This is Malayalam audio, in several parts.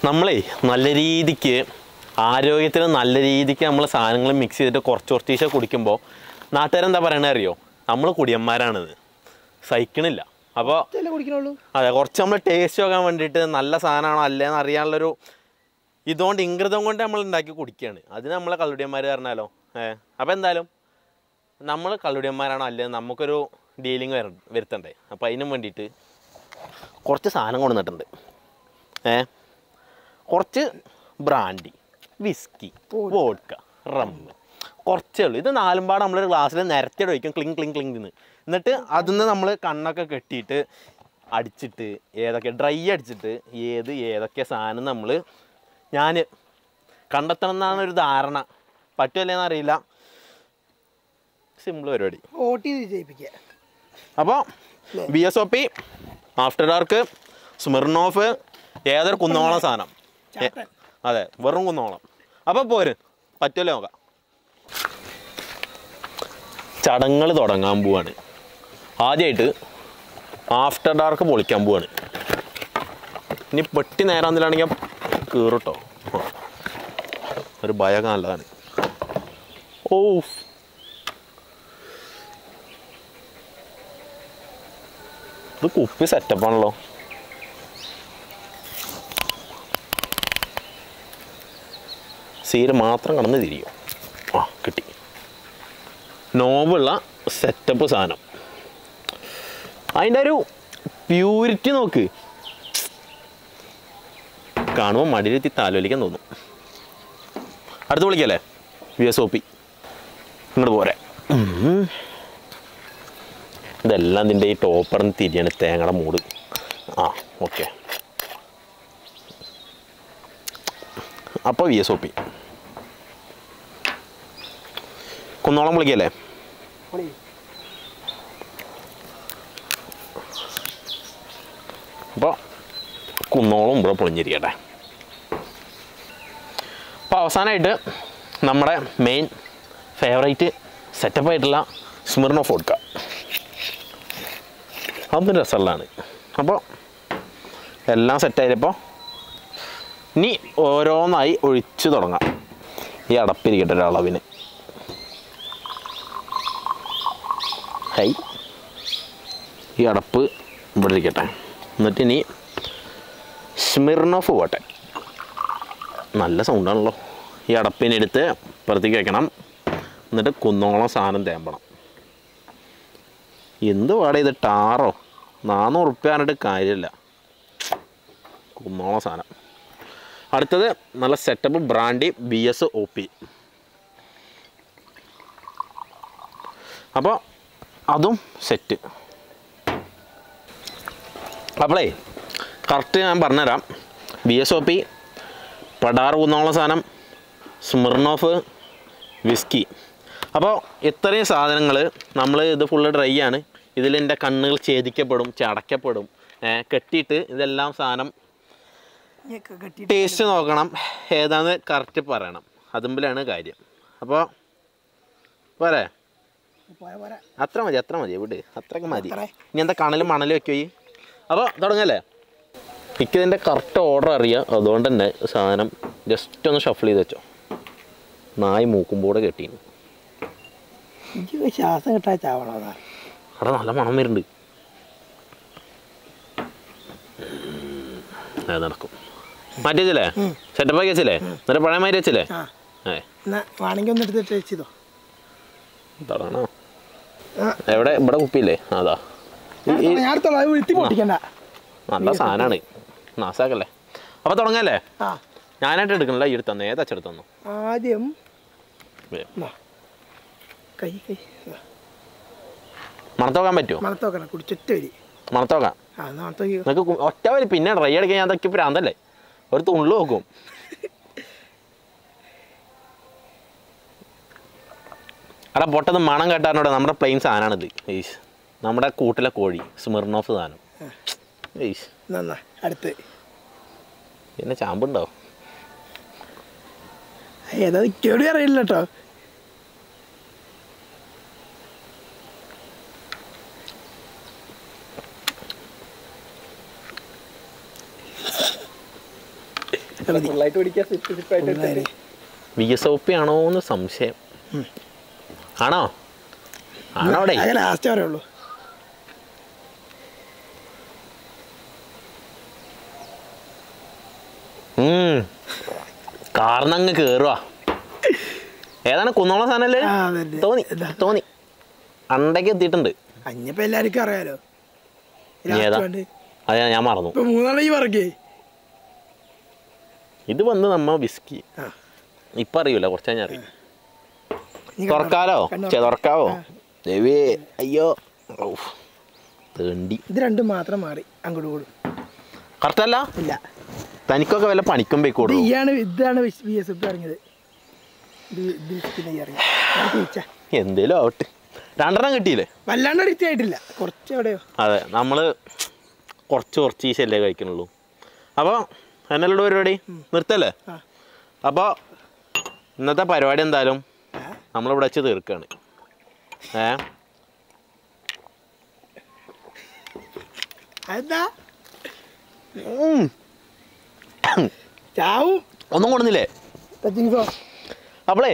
നമ്മളേ നല്ല രീതിക്ക് ആരോഗ്യത്തിന് നല്ല രീതിക്ക് നമ്മൾ സാധനങ്ങൾ മിക്സ് ചെയ്തിട്ട് കുറച്ച് കുറച്ചീശ കുടിക്കുമ്പോൾ നാട്ടുകാരെന്താ പറയണത് അറിയോ നമ്മൾ കുടിയന്മാരാണിത് സഹിക്കണില്ല അപ്പോൾ ഇതല്ലേ കുടിക്കണുള്ളൂ അതെ കുറച്ച് നമ്മൾ ടേസ്റ്റ് നോക്കാൻ വേണ്ടിയിട്ട് നല്ല സാധനമാണോ അല്ലേന്ന് അറിയാനുള്ളൊരു ഇതുകൊണ്ട് ഇംഗ്രിതം കൊണ്ട് നമ്മൾ ഉണ്ടാക്കി കുടിക്കുകയാണ് അതിന് നമ്മളെ കള്ളുടിയന്മാർ പറഞ്ഞാലോ ഏ അപ്പോൾ എന്തായാലും നമ്മൾ കള്ളുടിയന്മാരാണോ അല്ലേ നമുക്കൊരു ഡീലിങ് വര വരുത്തണ്ടേ അപ്പോൾ അതിനും വേണ്ടിയിട്ട് കുറച്ച് സാധനം കൊണ്ടുവന്നിട്ടുണ്ട് ഏ കുറച്ച് ബ്രാൻഡി വിസ്കി വോഡ്ക റമ്മ് കുറച്ചേ ഉള്ളൂ ഇത് നാലും പാട് നമ്മളൊരു ഗ്ലാസ്സിൽ നിരത്തിയിട്ട് വയ്ക്കും ക്ലിങ് ക്ലിങ് ക്ലിങ് നിന്ന് എന്നിട്ട് അതിന്ന് നമ്മൾ കണ്ണൊക്കെ കെട്ടിയിട്ട് അടിച്ചിട്ട് ഏതൊക്കെ ഡ്രൈ അടിച്ചിട്ട് ഏത് ഏതൊക്കെ സാധനം നമ്മൾ ഞാൻ കണ്ടെത്തണം എന്നാണ് ഒരു ധാരണ പറ്റുമല്ലേന്ന് അറിയില്ല സിമ്പിൾ പരിപാടി വോട്ട് ചെയ്ത് വിജയിപ്പിക്കുക അപ്പോൾ B S O P after dark Smirnoff ഏതൊരു കുന്നോളം സാധനം ഏ, ചാത്തൻ. അതെ വെറും കുന്നോളം അപ്പോൾ പോര് പറ്റുമല്ലോ നോക്കാം ചടങ്ങുകൾ തുടങ്ങാൻ പോവാണ് ആദ്യമായിട്ട് ആഫ്റ്റർ ഡാർക്ക് പൊളിക്കാൻ പോവാണ് ഇനി പെട്ടി നേരാന്നിലാണെങ്കിൽ കീറുട്ടോ ഒരു ഭയമൊക്കെ നല്ലതാണ് ഓ ഇത് കുപ്പി സെറ്റപ്പാണല്ലോ സീര് മാത്രം കടന്ന് തിരിയും ആ കിട്ടി നോവുള്ള സെറ്റപ്പ് സാധനം അതിൻ്റെ ഒരു പ്യൂരിറ്റി നോക്ക് കാണുമ്പോൾ മടിയിലെത്തി താലോലിക്കാൻ തോന്നും അടുത്ത് വിളിക്കല്ലേ വി എസ് ഒ പി ഇങ്ങോട്ട് പോരെ ഉം. ഇതെല്ലാം ഇതിൻ്റെ ഈ ടോപ്പറിന് തിരിയാണ് തേങ്ങയുടെ മൂട് ആ ഓക്കെ അപ്പോൾ വി എസ് ഒ പി കുന്നോളം വിളിക്കല്ലേ പൊളി. അപ്പോൾ കുന്നോളം ഇവിടെ പൊളിഞ്ഞിരിക്കട്ടെ അപ്പോൾ അവസാനമായിട്ട് നമ്മുടെ മെയിൻ ഫേവറേറ്റ് സെറ്റപ്പ് ആയിട്ടുള്ള സ്മിർണോ ഫോഡ്ക അതും രസമുള്ളതാണ് അപ്പോൾ എല്ലാം സെറ്റായപ്പോൾ ഇനി ഓരോന്നായി ഒഴിച്ചു തുടങ്ങാം ഈ അടപ്പിരിക്കട്ടെ ഒരളവിന് ഹൈ ഈ അടപ്പ് ഇവിടെ ഇരിക്കട്ടെ എന്നിട്ട് ഇനി സ്മിർണോഫ് പോട്ടെ നല്ല സൗണ്ടാണല്ലോ ഈ അടപ്പിനെടുത്ത് പുറത്തേക്ക് വെക്കണം എന്നിട്ട് കുന്നോളം സാധനം തേമ്പണം എന്ത് പാടെ ഇത് ടാറോ നാനൂറ് ഉറുപ്പ്യ പറഞ്ഞിട്ട് കാര്യമില്ല കുന്നോളം സാധനം അടുത്തത് നല്ല setup brandy B S O P അപ്പോൾ അതും സെറ്റ് അപ്പോളേ കറക്റ്റ് ഞാൻ പറഞ്ഞുതരാം ബി എസ് ഒ പി പടാർ കുന്നോളം സാധനം സ്മിർണോഫ് വിസ്കി അപ്പോൾ ഇത്രയും സാധനങ്ങൾ നമ്മൾ ഇത് ഫുള്ള് ഡ്രൈ ആണ് ഇതിൽ എൻ്റെ കണ്ണുകൾ ഛേദിക്കപ്പെടും ചടക്കപ്പെടും ഏ, കെട്ടിയിട്ട് ഇതെല്ലാം സാധനം ഇനിയൊക്കെ കെട്ടിയിട്ട് ടേസ്റ്റ് നോക്കണം ഏതാന്ന് കറക്റ്റ് പറയണം അതുമ്പിലാണ് കാര്യം അപ്പോൾ പോരെ പോയ പോരാ അത്ര മതി അത്ര മതി വിട് അത്രയൊക്കെ മതി അത്രേ? ഇനി എന്താ കണലും മണൽ വെക്കോ ഈ അപ്പോൾ തുടങ്ങല്ലേ എനിക്കിതിൻ്റെ കറക്റ്റ് ഓർഡർ അറിയാം അതുകൊണ്ട് തന്നെ സാധനം ജസ്റ്റ് ഒന്ന് ഷഫിൾ ചെയ്ത് വെച്ചോ നായി മൂക്കുമ്പോടെ കെട്ടീന് എനിക്ക് ശ്വാസം കിട്ടാൻ ചാവണം അതാ അവിടെ നല്ല മണം വരുന്നുണ്ട് അത് നടക്കും മാറ്റിയച്ചല്ലേ സെറ്റപ്പ് ആക്കി വെച്ചല്ലേ എന്നിട്ട് പഴയ മാറ്റി വെച്ചല്ലേ ആ ഏ എന്നാ വേണമെങ്കിൽ ഒന്ന് എടുത്തിട്ട് വെച്ചതോ തുടങ്ങണോ ആ എവിടെ ഇവിടെ കുപ്പിയില്ലേ അതാ ഈ- ഈ ഞാൻ അടുത്തോളാം അത് വീഴ്ത്തി പൊട്ടിക്കണ്ട നല്ല സാധനമാണ് നാസാക്കല്ലേ അപ്പോൾ തുടങ്ങല്ലേ ആ ഞാനായിട്ട് എടുക്കണില്ല ഈ എടുത്തന്നു ഏതച്ചെടുത്തന്നു ആദ്യം എന്നാ. കൈ കൈ ആ, മണത്തോക്കാൻ പറ്റുമോ മണത്തോക്കണം കുടിച്ചൊറ്റ വരി മണത്തോക്കാം ആ എന്നാ മണത്തോക്കി നിങ്ങൾക്ക് കു- ഒറ്റ വരി പിന്നെ ഡ്രൈ അടിക്കാൻ ഞാൻ അതൊക്കെ പ്രാന്തല്ലേ ഒരു തുള്ളു നോക്കും എടാ പൊട്ടത് മണം കേട്ടാനോടെ നമ്മുടെ പ്ലെയിൻ സാധനമാണിത് ഏയ്സ് നമ്മുടെ കൂട്ടിലെ കോഴി സ്മിർണോഫ് സാധനം ഏയ്സ് നന്നാ അടുത്ത് പിന്നെ ചാമ്പുണ്ടോ ഏതാ കേടി അറിയില്ല കേട്ടോ മതി. ഫുള്ളായിട്ട് പിടിക്കാൻ സിപ്പ് സിപ്പായിട്ട് ഉള്ളാര്. വി എസ് ഒ പി ആണോ എന്ന് സംശയം ആണോ ആണോ അവിടെ ആകെ ലാസ്റ്റ് വരെ ഉള്ളൂ കാർന്നങ്ങ് കേറുവാ ഏതാണ് കുന്നോളം സാധനല്ലേ ആ, അതന്നെ. തോന്നി ഇതാ. തോന്നി അണ്ടയ്ക്ക് എത്തിയിട്ടുണ്ട് അഞ്ഞപ്പോ എല്ലാവർക്കും അറിയാലോ ഇനി ഏതാ? ലാസ്റ്റ് വേണ്ട അതെ ഞാൻ മറന്നു ഇപ്പൊ മൂന്നാളെ ഈ പറക്കേ ഇത് വന്ന് നമ്മ വിസ്കി ആ. ഇപ്പൊ അറിയൂല കുറച്ച് കഴിഞ്ഞാൽ അറിയും നീ തുറക്കാലോ കണ്ണു ചെ തുറക്കാവോ ആ. ദേവേ അയ്യോ ഔഫ്. തേണ്ടി ഇത് രണ്ടും മാത്രം മാറി അങ്ങോട്ട് കൂടും കറക്റ്റ് അല്ല ഇല്ല തനിക്കൊക്കെ വല്ല പണിക്കും ഇത് പോയിക്കോളൂ ഇയാണ് ഇതാണ് ബി എസ് എഫ് ഇറങ്ങിയത് ഇത് ഇത് വിസ്കിനെ ഈ ഇറങ്ങി ഞാൻ തിരിച്ചാ എന്തേലും ആവട്ടെ രണ്ടെണ്ണം കിട്ടിയില്ലേ വല്ലാണ്ട് അഡിക്റ്റ് ആയിട്ടില്ല കുറച്ച് എവിടെയോ അതെ നമ്മൾ കുറച്ച് കുറച്ച് ഈ ശല്യം കഴിക്കണുള്ളൂ അപ്പോൾ എന്നല്ലോട് പരിപാടി നിർത്തല്ലേ ആ. അപ്പോൾ ഇന്നത്തെ പരിപാടി എന്തായാലും ആ. നമ്മളിവിടെ വെച്ച് തീർക്കുകയാണ് ഏ അതെന്താ ഉം. ചാവും ഒന്നും കൊടുന്നില്ലേ ടച്ചിങ് സോ അപ്പോളേ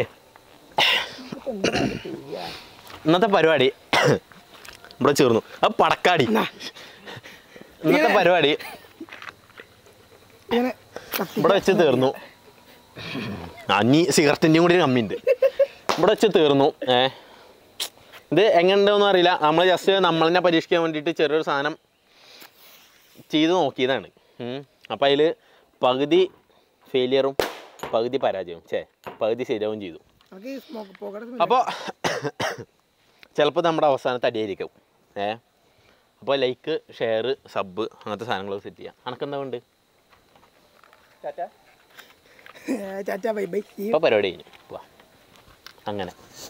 ഇന്നത്തെ പരിപാടി ഇവിടെ ചേർന്നു അത് പടക്കാടി എന്നാ ഇന്നത്തെ പരിപാടി ഇങ്ങനെ കത്തിക്ക. ഇവിടെ വെച്ച് തീർന്നു അഞ്ഞി സിഗരറ്റിൻ്റെയും കൂടി ഒരു കമ്മിയുണ്ട് ഇവിടെ വെച്ച് തീർന്നു ഏ ഇത് എങ്ങനെയുണ്ടെന്ന് അറിയില്ല നമ്മൾ ജസ്റ്റ് നമ്മളെന്നെ പരീക്ഷിക്കാൻ വേണ്ടിയിട്ട് ചെറിയൊരു സാധനം ചെയ്ത് നോക്കിയതാണ് അപ്പം അതിൽ പകുതി ഫെയിലിയറും പകുതി പരാജയവും ചേ പകുതി ശരിയാവും ചെയ്തു നമുക്ക് ഈ സ്മോക്ക് പോകട്ടെ അപ്പോൾ ചിലപ്പോൾ നമ്മുടെ അവസാനത്തെ അടിയായിരിക്കും ഏ അപ്പോൾ ലൈക്ക് ഷെയർ സബ് അങ്ങനത്തെ സാധനങ്ങളൊക്കെ സെറ്റ് ചെയ്യാം അനക്കെന്താ ഉണ്ട് ടാറ്റാ ചാറ്റാ ബൈ ബൈ ഇപ്പോൾ പരിപാടി കഴിഞ്ഞു വാ അങ്ങനെ